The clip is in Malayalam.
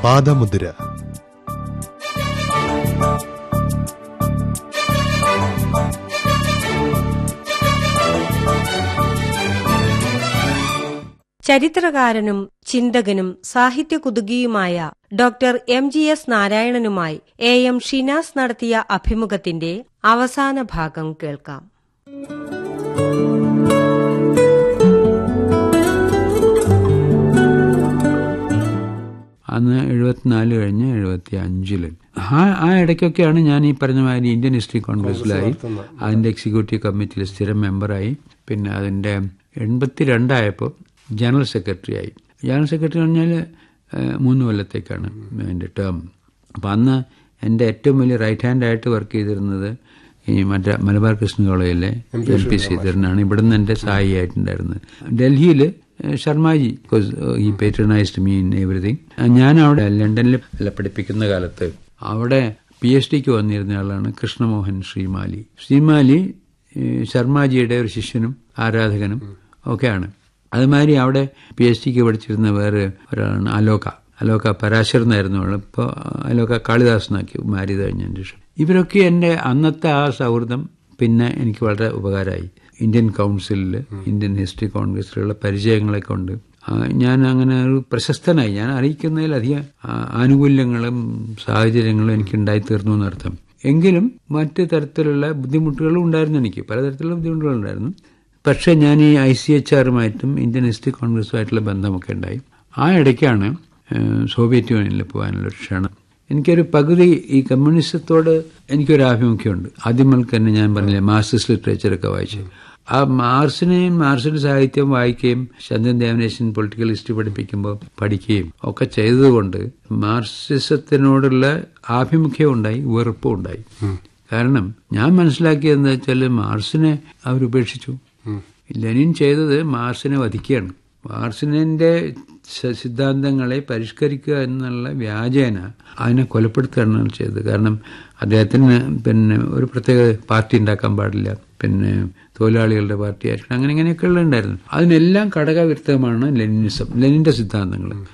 പാദമുദ്ര ചരിത്രകാരനും ചിന്തകനും സാഹിത്യകുതുകിയുമായ ഡോക്ടർ എം ജി എസ് നാരായണനുമായി എ എം ഷിനാസ് നടത്തിയ അഭിമുഖത്തിന്റെ അവസാന ഭാഗം കേൾക്കാം അന്ന് എഴുപത്തിനാല് കഴിഞ്ഞ് എഴുപത്തി അഞ്ചില് ആ ആ ഇടയ്ക്കൊക്കെയാണ് ഞാൻ ഈ പറഞ്ഞ മാതിരി ഇന്ത്യൻ ഹിസ്റ്ററി കോൺഗ്രസിലായി അതിന്റെ എക്സിക്യൂട്ടീവ് കമ്മിറ്റിയിൽ സ്ഥിരം മെമ്പറായി പിന്നെ അതിന്റെ എൺപത്തിരണ്ടായപ്പോൾ ജനറൽ സെക്രട്ടറി ആയി ജനറൽ സെക്രട്ടറി പറഞ്ഞാൽ മൂന്ന് കൊല്ലത്തേക്കാണ് എൻ്റെ ടേം അപ്പം അന്ന് എൻ്റെ ഏറ്റവും വലിയ റൈറ്റ് ഹാൻഡ് ആയിട്ട് വർക്ക് ചെയ്തിരുന്നത് ഈ മറ്റേ മലബാർ കൃഷ്ണ കോളേജിലെ എം പി ശ്രീധരനാണ് ഇവിടുന്ന് എൻ്റെ സഹായി ആയിട്ടുണ്ടായിരുന്നത് ഡൽഹിയിൽ ശർമാജി ബിക്കോസ് ഈ പേറ്റർണൈസ്ഡ് മീ ഇൻ എവറിഥിങ് ഞാൻ അവിടെ ലണ്ടനിൽ അല്ല പഠിപ്പിക്കുന്ന കാലത്ത് അവിടെ പി എച്ച് ഡിക്ക് വന്നിരുന്ന ആളാണ് കൃഷ്ണമോഹൻ ശ്രീമാലി ശ്രീമാലി ശർമാജിയുടെ ഒരു ശിഷ്യനും ആരാധകനും ഒക്കെയാണ് അതുമാതിരി അവിടെ പി എച്ച് ഡിക്ക് പഠിച്ചിരുന്ന വേറെ ഒരാളാണ് അലോക അലോക പരാശർ എന്നായിരുന്നു അവൾ ഇപ്പോൾ അലോക കാളിദാസനാക്കി മാരിത് കഴിഞ്ഞതിന് ശേഷം ഇവരൊക്കെ എൻ്റെ അന്നത്തെ ആ സൗഹൃദം പിന്നെ എനിക്ക് വളരെ ഉപകാരമായി ഇന്ത്യൻ കൗൺസിലിൽ ഇന്ത്യൻ ഹിസ്റ്ററി കോൺഗ്രസിലുള്ള പരിചയങ്ങളെ കൊണ്ട് ഞാൻ അങ്ങനെ ഒരു പ്രശസ്തനായി ഞാൻ അറിയിക്കുന്നതിലധികം ആനുകൂല്യങ്ങളും സാഹചര്യങ്ങളും എനിക്ക് ഉണ്ടായിത്തീർന്നു എന്നർത്ഥം എങ്കിലും മറ്റു തരത്തിലുള്ള ബുദ്ധിമുട്ടുകളും ഉണ്ടായിരുന്നു എനിക്ക് പലതരത്തിലുള്ള ബുദ്ധിമുട്ടുകളുണ്ടായിരുന്നു പക്ഷേ ഞാൻ ഈ ഐ സി എച്ച് ആറുമായിട്ടും ഇന്ത്യൻ ഹിസ്റ്ററി കോൺഗ്രസുമായിട്ടുള്ള ബന്ധമൊക്കെ ഉണ്ടായി ആ ഇടയ്ക്കാണ് സോവിയറ്റ് യൂണിയനിൽ പോകാനുള്ള ഒരു ക്ഷണം എനിക്കൊരു പകുതി ഈ കമ്മ്യൂണിസത്തോട് എനിക്കൊരു ആഭിമുഖ്യമുണ്ട് ആദ്യം മുതൽ തന്നെ ഞാൻ പറഞ്ഞില്ലേ മാർക്സിസ്റ്റ് ലിറ്ററേച്ചറൊക്കെ വായിച്ചു ആ മാർസിനെയും മാർസിന്റെ സാഹിത്യം വായിക്കുകയും ചന്ദ്രൻ ദേവനേശൻ പൊളിറ്റിക്കൽ ഹിസ്റ്ററി പഠിപ്പിക്കുമ്പോൾ പഠിക്കുകയും ഒക്കെ ചെയ്തതുകൊണ്ട് മാർക്സിസത്തിനോടുള്ള ആഭിമുഖ്യം ഉണ്ടായി വെറുപ്പും ഉണ്ടായി കാരണം ഞാൻ മനസ്സിലാക്കിയതെന്ന് വെച്ചാൽ മാർസിനെ അവരുപേക്ഷിച്ചു ലെനിൻ ചെയ്തത് മാർസിനെ വധിക്കുകയാണ് മാർസിനെ സിദ്ധാന്തങ്ങളെ പരിഷ്കരിക്കുക എന്നുള്ള വ്യാജേന അതിനെ കൊലപ്പെടുത്തുകയാണ് ചെയ്തത് കാരണം അദ്ദേഹത്തിന് പിന്നെ ഒരു പ്രത്യേക പാർട്ടി ഉണ്ടാക്കാൻ പാടില്ല പിന്നെ തൊഴിലാളികളുടെ പാർട്ടി ആയിരിക്കണം അങ്ങനെ ഇങ്ങനെയൊക്കെയുള്ള ഉണ്ടായിരുന്നു അതിനെല്ലാം ഘടകവിരുദ്ധമാണ് ലെനിനിസം ലെനിന്റെ സിദ്ധാന്തങ്ങൾ